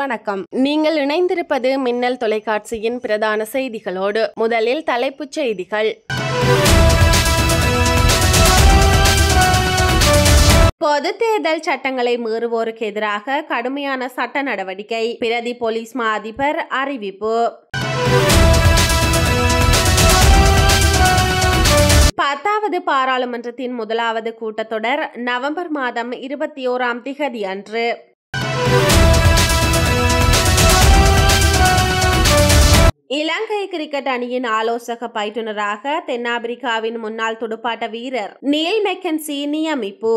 வணக்கம் நீங்கள் இணைந்திருப்பது மின்னல் தொலைக்காட்சியின் பிரதான செய்திகளோடு முதலில் தலைப்புச் செய்திகள் பொது தேர்தல் சட்டங்களை மீறுவோருக்கு எதிராக கடுமையான சட்ட நடவடிக்கை பிரதி போலீஸ் மா அதிபர் அறிவிப்பு பத்தாவது பாராளுமன்றத்தின் முதலாவது கூட்டத்தொடர் நவம்பர் மாதம் இருபத்தி ஓராம் திகதி அன்று இலங்கை கிரிக்கெட் அணியின் ஆலோசக பயிற்றுனராக தென்னாப்பிரிக்காவின் முன்னாள் துடுப்பாட்ட வீரர் நீல் மெக்கன்சி நியமிப்பு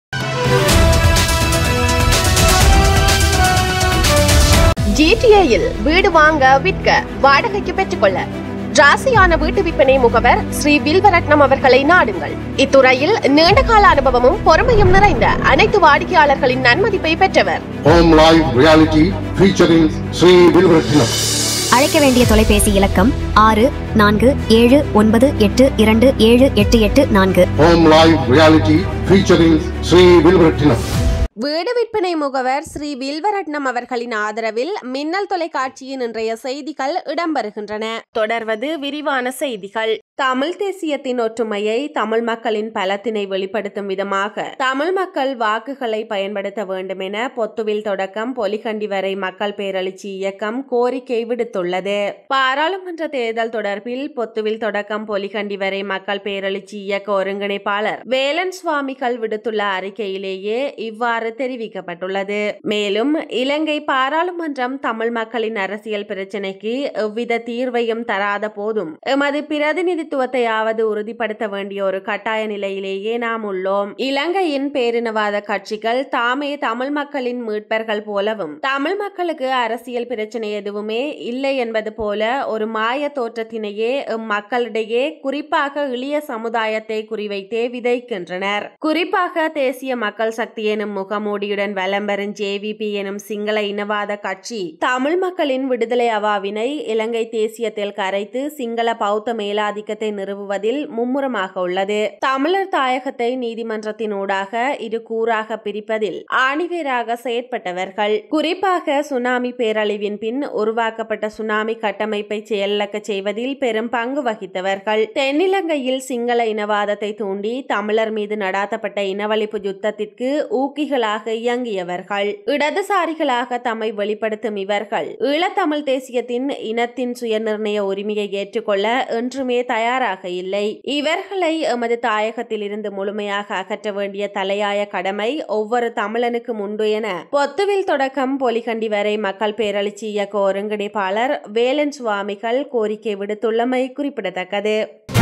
ஜிடிஏயில் வீடு வாங்க விற்க வாடகைக்கு பெற்றுக்கொள்ள ராசியான வீட்டு விற்பனை முகவர் ஸ்ரீ வில்வரட்னம் அவர்களை நாடுங்கள் இத்துறையில் நீண்டகால அனுபவமும் பொறுமையும் நிறைந்த அனைத்து வாடிக்கையாளர்களின் நன்மதிப்பை பெற்றவர் Home Live Reality featuring Sri Vilvaratnam. அழைக்க வேண்டிய தொலைபேசி இலக்கம் ஆறு நான்கு ஏழு ஒன்பது எட்டு இரண்டு ஏழு எட்டு எட்டு நான்கு Home Live Reality featuring Sri Vilvaratnam. வீடு விற்பனை முகவர் ஸ்ரீ வில்வரட்னம் அவர்களின் ஆதரவில் மின்னல் தொலைக்காட்சியின் இன்றைய செய்திகள் இடம்பெறுகின்றன தொடர்வது விரிவான செய்திகள் தமிழ் தேசியத்தின் ஒற்றுமையை தமிழ் மக்களின் பலத்தினை வெளிப்படுத்தும் விதமாக தமிழ் மக்கள் வாக்குகளை பயன்படுத்த வேண்டும் என பொத்துவில் தொடக்கம் பொலிகண்டி வரை மக்கள் பேரெழுச்சி இயக்கம் கோரிக்கை விடுத்துள்ளது பாராளுமன்ற தேர்தல் தொடர்பில் பொத்துவில் தொடக்கம் பொலிகண்டி வரை மக்கள் பேரெழுச்சி இயக்க ஒருங்கிணைப்பாளர் வேலன் சுவாமிகள் விடுத்துள்ள அறிக்கையிலேயே இவ்வாறு தெரிவிக்கப்பட்டுள்ளது மேலும் இலங்கை பாராளுமன்றம் தமிழ் மக்களின் அரசியல் பிரச்சினைக்கு எவ்வித தீர்வையும் தராத போதும் எமது பிரதிநிதித்துவத்தையாவது உறுதிப்படுத்த வேண்டிய ஒரு கட்டாய நிலையிலேயே நாம் உள்ளோம் இலங்கையின் பேரினவாத கட்சிகள் தாமே தமிழ் மக்களின் மீட்பர்கள் போலவும் தமிழ் மக்களுக்கு அரசியல் பிரச்சனை எதுவுமே இல்லை என்பது போல ஒரு மாய தோற்றத்தினையே மக்களிடையே குறிப்பாக இளைய சமுதாயத்தை குறிவைத்தே விதைக்கின்றனர் குறிப்பாக தேசிய மக்கள் சக்தி எனும் முகமூடியுடன் வலம் வரும் ஜேவிபி எனும் சிங்கள இனவாத கட்சி தமிழ் மக்களின் விடுதலை அவாவினை இலங்கை தேசியத்தில் கரைத்து சிங்கள பௌத்த மேலாதிக்கத்தை நிறுவுவதில் மும்முரமாக உள்ளது தமிழர் தாயகத்தை நீதிமன்றத்தினூடாக இரு கூறாக பிரிப்பதில் ஆணிவேராக செயற்பட்டவர்கள் குறிப்பாக சுனாமி பேரழிவின் பின் உருவாக்கப்பட்ட சுனாமி கட்டமைப்பை செயலிழக்க செய்வதில் பெரும் பங்கு வகித்தவர்கள் தென்னிலங்கையில் சிங்கள இனவாதத்தை தூண்டி தமிழர் மீது நடாத்தப்பட்ட இனவழிப்பு யுத்தத்திற்கு ஊக்கிகளாக இயங்கியவர்கள் இடதுசாரிகளாக தம்மை வெளிப்படுத்தும் இவர்கள் ஈழத்தமிழ் தேசியத்தின் இனத்தின் சுயநிர்ணய உரிமையை ஏற்றுக்கொள்ள என்றுமே தயாராக இல்லை இவர்களை எமது தாயகத்தில் இருந்து முழுமையாக அகற்ற வேண்டிய தலையாய கடமை ஒவ்வொரு தமிழனுக்கும் உண்டு என பொத்துவில் தொடக்கம் பொலிகண்டி வரை மக்கள் பேரழிச்சி இயக்க ஒருங்கிணைப்பாளர் வேலன் சுவாமிகள் கோரிக்கை விடுத்துள்ளமை குறிப்பிடத்தக்கது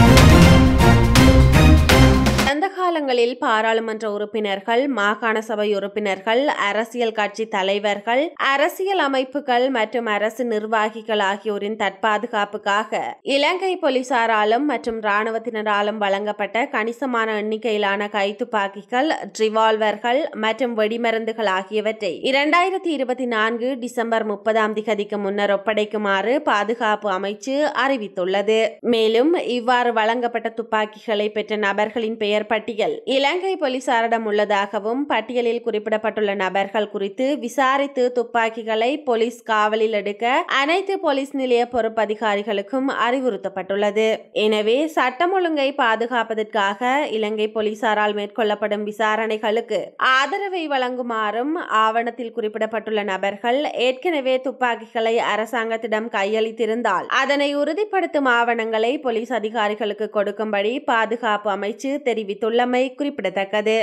கடந்த காலங்களில் பாராளுமன்ற உறுப்பினர்கள் மாகாண சபை உறுப்பினர்கள் அரசியல் கட்சி தலைவர்கள் அரசியல் அமைப்புகள் மற்றும் அரசு நிர்வாகிகள் ஆகியோரின் தற்பாதுகாப்புக்காக இலங்கை போலீசாராலும் மற்றும் இராணுவத்தினராலும் வழங்கப்பட்ட கணிசமான எண்ணிக்கையிலான கைத்துப்பாக்கிகள் ரிவால்வர்கள் மற்றும் வெடிமருந்துகள் ஆகியவற்றை இரண்டாயிரத்தி இருபத்தி நான்கு டிசம்பர் முப்பதாம் திகதிக்கு முன்னர் ஒப்படைக்குமாறு பாதுகாப்பு அமைச்சு அறிவித்துள்ளது மேலும் இவ்வாறு வழங்கப்பட்ட துப்பாக்கிகளை பெற்ற நபர்களின் பெயர் பட்டியல் இலங்கை போலீசாரிடம் உள்ளதாகவும் பட்டியலில் குறிப்பிடப்பட்டுள்ள நபர்கள் குறித்து விசாரித்து துப்பாக்கிகளை போலீஸ் காவலில் எடுக்க அனைத்து போலீஸ் நிலைய பொறுப்பதிகாரிகளுக்கும் அறிவுறுத்தப்பட்டுள்ளது எனவே சட்டம் ஒழுங்கை பாதுகாப்பதற்காக இலங்கை போலீசாரால் மேற்கொள்ளப்படும் விசாரணைகளுக்கு ஆதரவை வழங்குமாறும் ஆவணத்தில் குறிப்பிடப்பட்டுள்ள நபர்கள் ஏற்கனவே துப்பாக்கிகளை அரசாங்கத்திடம் கையளித்திருந்தால் அதனை உறுதிப்படுத்தும் ஆவணங்களை போலீஸ் அதிகாரிகளுக்கு கொடுக்கும்படி பாதுகாப்பு அமைச்சு தெரிவித்துள்ளமை குறிப்பிடத்தக்கது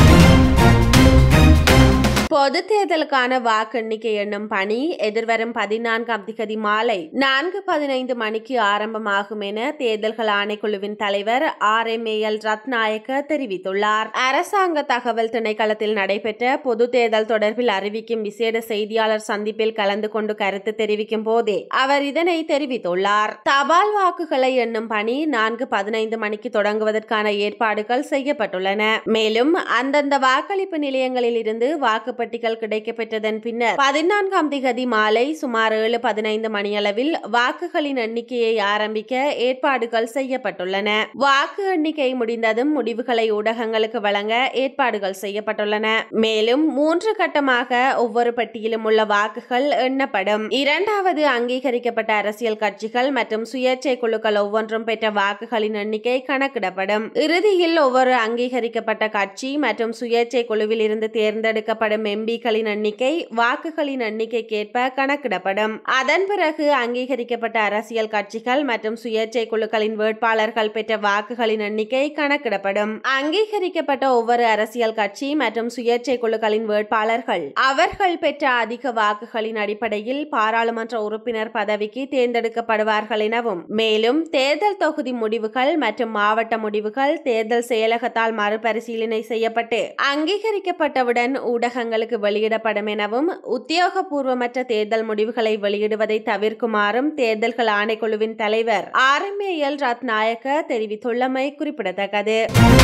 பொது தேர்தலுக்கான வாக்கெண்ணிக்கை எண்ணும் பணி எதிர்வரும் பதினான்காம் திகதி மாலை நான்கு பதினைந்து மணிக்கு ஆரம்பமாகும் என தேர்தல்கள் ஆணைக்குழுவின் தலைவர் R M A L Rathnayake தெரிவித்துள்ளார் அரசாங்க தகவல் திணைக்களத்தில் நடைபெற்ற பொது தேர்தல் தொடர்பில் அறிவிக்கும் விசேட செய்தியாளர் சந்திப்பில் கலந்து கொண்டு கருத்து தெரிவிக்கும் போதே அவர் இதனை தெரிவித்துள்ளார் தபால் வாக்குகளை எண்ணும் பணி நான்கு பதினைந்து மணிக்கு தொடங்குவதற்கான ஏற்பாடுகள் செய்யப்பட்டுள்ளன மேலும் அந்தந்த வாக்களிப்பு நிலையங்களில் இருந்து வாக்கு வாக்குப்பெட்டிகள் கிடைக்கப்பெற்றதன் பின்னர் பதினான்காம் திகதி மாலை சுமார் ஏழு பதினைந்து மணியளவில் வாக்குகளின் எண்ணிக்கையை ஆரம்பிக்க ஏற்பாடுகள் செய்யப்பட்டுள்ளன வாக்கு எண்ணிக்கை முடிந்ததும் முடிவுகளை ஊடகங்களுக்கு வழங்க ஏற்பாடுகள் செய்யப்பட்டுள்ளன மேலும் மூன்று கட்டமாக ஒவ்வொரு பெட்டியிலும் உள்ள வாக்குகள் எண்ணப்படும் இரண்டாவது அங்கீகரிக்கப்பட்ட அரசியல் கட்சிகள் மற்றும் சுயேட்சை குழுக்கள் ஒவ்வொன்றும் பெற்ற வாக்குகளின் எண்ணிக்கை கணக்கிடப்படும் இறுதியில் ஒவ்வொரு அங்கீகரிக்கப்பட்ட கட்சி மற்றும் சுயேட்சை குழுவில் இருந்து தேர்ந்தெடுக்கப்படும் எம்பிக்களின் எண்ணிக்கை வாக்குகளின் எண்ணிக்கைக்கேற்ப கணக்கிடப்படும் அதன் பிறகு அங்கீகரிக்கப்பட்ட அரசியல் கட்சிகள் மற்றும் சுயேட்சை குழுக்களின் வேட்பாளர்கள் பெற்ற வாக்குகளின் எண்ணிக்கை கணக்கிடப்படும் அங்கீகரிக்கப்பட்ட ஒவ்வொரு அரசியல் கட்சி மற்றும் சுயேட்சை குழுக்களின் வேட்பாளர்கள் அவர்கள் பெற்ற அதிக வாக்குகளின் அடிப்படையில் பாராளுமன்ற உறுப்பினர் பதவிக்கு தேர்ந்தெடுக்கப்படுவார்கள் எனவும் மேலும் தேர்தல் தொகுதி முடிவுகள் மற்றும் மாவட்ட முடிவுகள் தேர்தல் செயலகத்தால் மறுபரிசீலனை செய்யப்பட்டு அங்கீகரிக்கப்பட்டவுடன் ஊடகங்களுக்கு வெளியிடப்படும் எனவும் உத்தியோகபூர்வமற்ற தேர்தல் முடிவுகளை வெளியிடுவதை தவிர்க்குமாறும் தேர்தல்கள் ஆணைக்குழுவின் தலைவர் R M A L Rathnayake தெரிவித்துள்ளமை குறிப்பிடத்தக்கது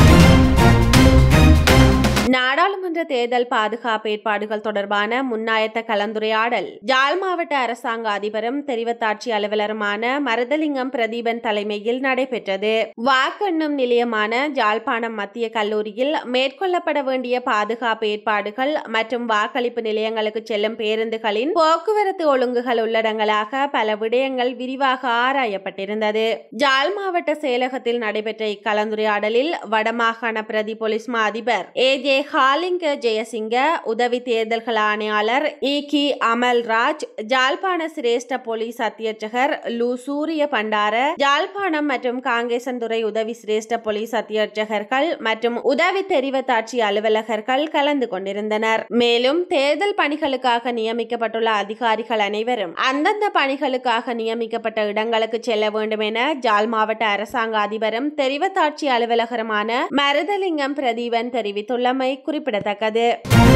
நாடாளுமன்ற தேர்தல் பாதுகாப்பு ஏற்பாடுகள் தொடர்பான முன்னாயத்த கலந்துரையாடல் ஜாழ் மாவட்ட அரசாங்க அதிபரும் தெரிவத்தாட்சி அலுவலருமான மருதலிங்கம் பிரதீபன் தலைமையில் நடைபெற்றது வாக்கெண்ணும் நிலையமான ஜாழ்ப்பாணம் மத்திய கல்லூரியில் மேற்கொள்ளப்பட வேண்டிய பாதுகாப்பு ஏற்பாடுகள் மற்றும் வாக்களிப்பு நிலையங்களுக்கு செல்லும் பேருந்துகளின் போக்குவரத்து ஒழுங்குகள் உள்ளடங்கலாக பல விடயங்கள் விரிவாக ஆராயப்பட்டிருந்தது ஜாழ் மாவட்ட செயலகத்தில் நடைபெற்ற இக்கலந்துரையாடலில் வடமாகாண பிரதி போலீஸ் மா அதிபர் ஏ ஜே ஹாலிங்க ஜெயசிங்க உதவி தேர்தல்கள் ஆணையாளர் இ கி அமல்ராஜ் ஜாழ்ப்பாண சிரேஷ்ட போலீஸ் அத்தியட்சகர் லு சூரிய பண்டார ஜாழ்ப்பாணம் மற்றும் காங்கேசன்துறை உதவி சிரேஷ்ட போலீஸ் அத்தியட்சகர்கள் மற்றும் உதவி தெரிவத்தாட்சி அலுவலகர்கள் கலந்து கொண்டிருந்தனர் மேலும் தேர்தல் பணிகளுக்காக நியமிக்கப்பட்டுள்ள அதிகாரிகள் அனைவரும் அந்தந்த பணிகளுக்காக நியமிக்கப்பட்ட இடங்களுக்கு செல்ல வேண்டும் என ஜாழ் மாவட்ட அரசாங்க அதிபரும் தெரிவத்தாட்சி அலுவலகருமான மருதலிங்கம் பிரதீபன் தெரிவித்துள்ளமை குறிப்பிடத்தக்கது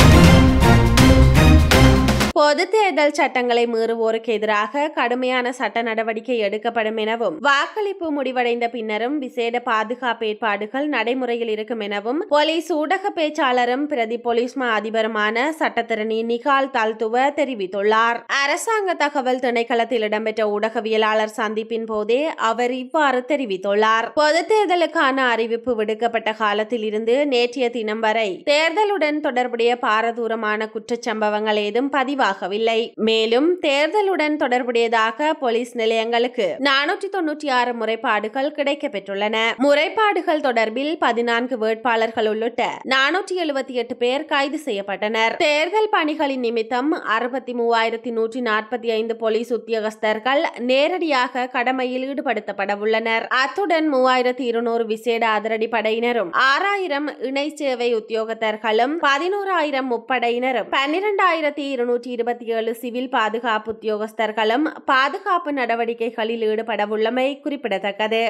பொது தேர்தல் சட்டங்களை மீறுவோருக்கு எதிராக கடுமையான சட்ட நடவடிக்கை எடுக்கப்படும் எனவும் வாக்களிப்பு முடிவடைந்த பின்னரும் விசேட பாதுகாப்பு ஏற்பாடுகள் நடைமுறையில் இருக்கும் எனவும் போலீஸ் ஊடக பேச்சாளரும் பிரதி போலீஸ் மா அதிபருமான சட்டத்திரணி நிகால் தால்துவ தெரிவித்துள்ளார் அரசாங்க தகவல் திணைக்களத்தில் இடம்பெற்ற ஊடகவியலாளர் சந்திப்பின் போதே அவர் இவ்வாறு தெரிவித்துள்ளார் பொது தேர்தலுக்கான அறிவிப்பு விடுக்கப்பட்ட காலத்தில் இருந்து நேற்றைய தினம் வரை தேர்தலுடன் தொடர்புடைய பாரதூரமான குற்றச்சம்பவங்கள் ஏதும் பதிவாகவில்லை மேலும் தேர்தலுடன் தொடர்புடையதாக போலீஸ் நிலையங்களுக்கு நானூற்றி தொன்னூற்றி ஆறு முறைப்பாடுகள் கிடைக்கப்பெற்றுள்ளன முறைப்பாடுகள் தொடர்பில் பதினான்கு வேட்பாளர்கள் உள்ளிட்ட நானூற்றி எழுபத்தி எட்டு பேர் கைது செய்யப்பட்டனர் தேர்தல் பணிகளின் நிமித்தம் அறுபத்தி மூவாயிரத்தி நூற்றி நாற்பத்தி ஐந்து போலீஸ் உத்தியோகஸ்தர்கள் நேரடியாக கடமையில் ஈடுபடுத்தப்பட உள்ளனர் அத்துடன் மூவாயிரத்தி இருநூறு விசேட அதிரடி படையினரும் ஆறாயிரம் இணை சேவை உத்தியோகத்தர்களும் பதினோராயிரம் முப்படையினரும் பன்னிரண்டாயிரத்தி இருநூற்றி இருபத்தி ஏழு சிவில் பாதுகாப்பு உத்தியோகஸ்தர்களும் பாதுகாப்பு நடவடிக்கைகளில் ஈடுபடவுள்ளமை குறிப்பிடத்தக்கது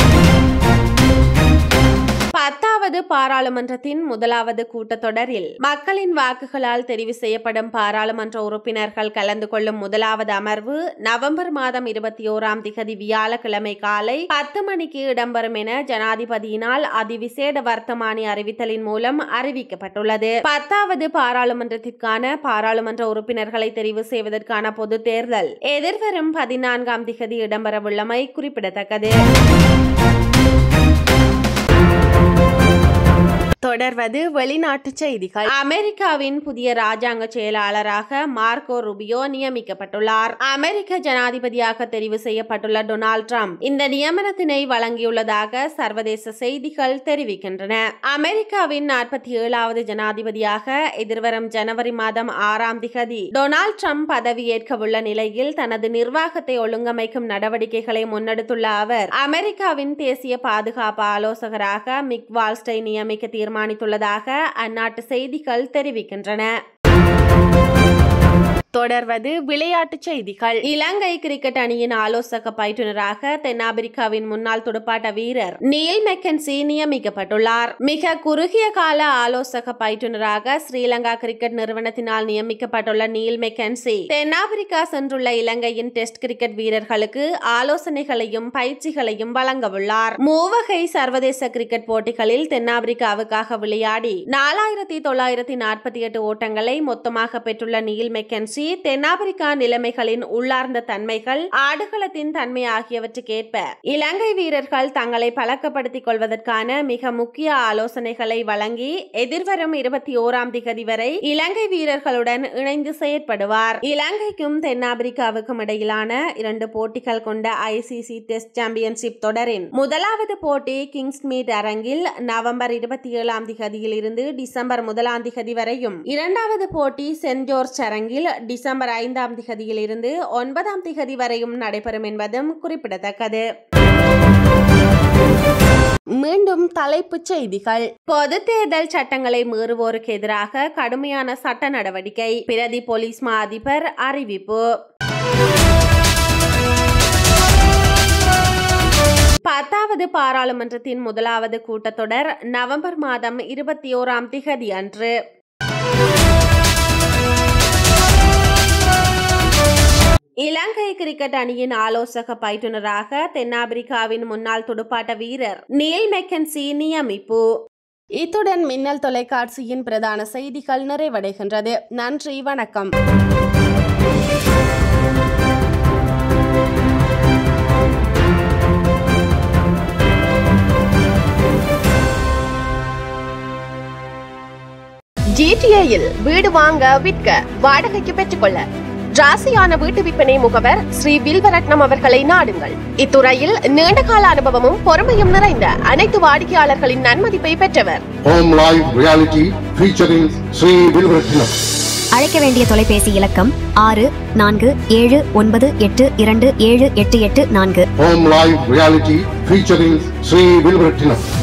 பத்தாவது பாராளுமன்றத்தின் முதலாவது கூட்டத்தொடரில் மக்களின் வாக்குகளால் தெரிவு செய்யப்படும் பாராளுமன்ற உறுப்பினர்கள் கலந்து கொள்ளும் முதலாவது அமர்வு நவம்பர் மாதம் இருபத்தி ஓராம் திகதி வியாழக்கிழமை காலை பத்து மணிக்கு இடம்பெறும் என ஜனாதிபதியினால் அதிவிசேட வர்த்தமானி அறிவித்தலின் மூலம் அறிவிக்கப்பட்டுள்ளது பத்தாவது பாராளுமன்றத்திற்கான பாராளுமன்ற உறுப்பினர்களை தெரிவு செய்வதற்கான பொது தேர்தல் எதிர்வரும் பதினான்காம் திகதி இடம்பெறவுள்ளமை குறிப்பிடத்தக்கது தொடர்வது வெளிநாட்டு செய்திகள் அமெரிக்காவின் புதிய ராஜாங்க செயலாளராக மார்க்கோ ரூபியோ நியமிக்கப்பட்டுள்ளார் அமெரிக்க ஜனாதிபதியாக தெரிவு செய்யப்பட்டுள்ள டொனால்ட் ட்ரம்ப் இந்த நியமனத்தினை வழங்கியுள்ளதாக சர்வதேச செய்திகள் தெரிவிக்கின்றன அமெரிக்காவின் நாற்பத்தி ஏழாவது ஜனாதிபதியாக எதிர்வரும் ஜனவரி மாதம் ஆறாம் திகதி டொனால்ட் ட்ரம்ப் பதவியேற்கவுள்ள நிலையில் தனது நிர்வாகத்தை ஒழுங்கமைக்கும் நடவடிக்கைகளை முன்னெடுத்துள்ள அவர் அமெரிக்காவின் தேசிய பாதுகாப்பு ஆலோசகராக மிக் வால்ஸ்டை நியமிக்க தீர்மானித்துள்ளதாக அந்நாட்டு செய்திகள் தெரிவிக்கின்றன தொடர்வது விளையாட்டுச் செய்திகள் இலங்கை கிரிக்கெட் அணியின் ஆலோசக பயிற்றுனராக தென்னாப்பிரிக்காவின் முன்னாள் துடுப்பாட்ட வீரர் நீல் மெக்கன்சி நியமிக்கப்பட்டுள்ளார் மிக குறுகிய கால ஆலோசக பயிற்றுனராக ஸ்ரீலங்கா கிரிக்கெட் நிறுவனத்தினால் நியமிக்கப்பட்டுள்ள நீல் மெக்கன்சி தென்னாப்பிரிக்கா சென்றுள்ள இலங்கையின் டெஸ்ட் கிரிக்கெட் வீரர்களுக்கு ஆலோசனைகளையும் பயிற்சிகளையும் வழங்கவுள்ளார் மூவகை சர்வதேச கிரிக்கெட் போட்டிகளில் தென்னாப்பிரிக்காவுக்காக விளையாடி நாலாயிரத்தி தொள்ளாயிரத்தி நாற்பத்தி எட்டு ஓட்டங்களை மொத்தமாக பெற்றுள்ள நீல் மெக்கன்சி தென்னாப்பிரிக்கா நிலைமைகளின் உள்ளார்ந்த தன்மைகள் ஆடுகளத்தின் தன்மை ஆகியவற்றுக்கேற்ப இலங்கை வீரர்கள் தங்களை பழக்கப்படுத்திக் கொள்வதற்கான மிக முக்கிய ஆலோசனைகளை வழங்கி எதிர்வரும் இருபத்தி ஓராம் திகதி வரை இலங்கை வீரர்களுடன் இணைந்து செயற்படுவார் இலங்கைக்கும் தென்னாப்பிரிக்காவுக்கும் இடையிலான இரண்டு போட்டிகள் கொண்ட ஐசிசி டெஸ்ட் சாம்பியன்ஷிப் தொடரின் முதலாவது போட்டி கிங்ஸ்மீட் அரங்கில் நவம்பர் இருபத்தி ஏழாம் திகதியில் இருந்து டிசம்பர் முதலாம் திகதி வரையும் இரண்டாவது போட்டி சென்ட் ஜோர்ஜ் அரங்கில் டிசம்பர் ஐந்தாம் திகதியில் இருந்து ஒன்பதாம் திகதி வரையும் நடைபெறும் என்பதும் குறிப்பிடத்தக்கது மீண்டும் தலைப்புச் செய்திகள் பொது தேர்தல் சட்டங்களை மீறுவோருக்கு எதிராக கடுமையான சட்ட நடவடிக்கை பிரதி போலீஸ் மா அதிபர் அறிவிப்பு பத்தாவது பாராளுமன்றத்தின் முதலாவது கூட்டத்தொடர் நவம்பர் மாதம் இருபத்தி ஓராம் திகதி அன்று இலங்கை கிரிக்கெட் அணியின் ஆலோசக பயிற்றுனராக தென்னாப்பிரிக்காவின் முன்னாள் துடுப்பாட்ட வீரர் நீல் மெக்கன்சி நியமிப்பு இத்துடன் மின்னல் தொலைக்காட்சியின் பிரதான செய்திகள் நிறைவடைகின்றது நன்றி வணக்கம் ஜிடிஏயில் வீடு வாங்க விற்க வாடகைக்கு பெற்றுக்கொள்ள ராசியான வீட்டு விற்பனை முகவர் ஸ்ரீ வில்வரட்னம் அவர்களை நாடுங்கள் இத்துறையில் நீண்டகால அனுபவமும் பொறுமையும் நிறைந்த அனைத்து வாடிக்கையாளர்களின் நன்மதிப்பை பெற்றவர் Home Live Reality featuring Sri Vilvaratnam. அழைக்க வேண்டிய தொலைபேசி இலக்கம் ஆறு நான்கு ஏழு ஒன்பது எட்டு இரண்டு ஏழு எட்டு எட்டு நான்கு Home Live Reality featuring Sri Vilvaratnam.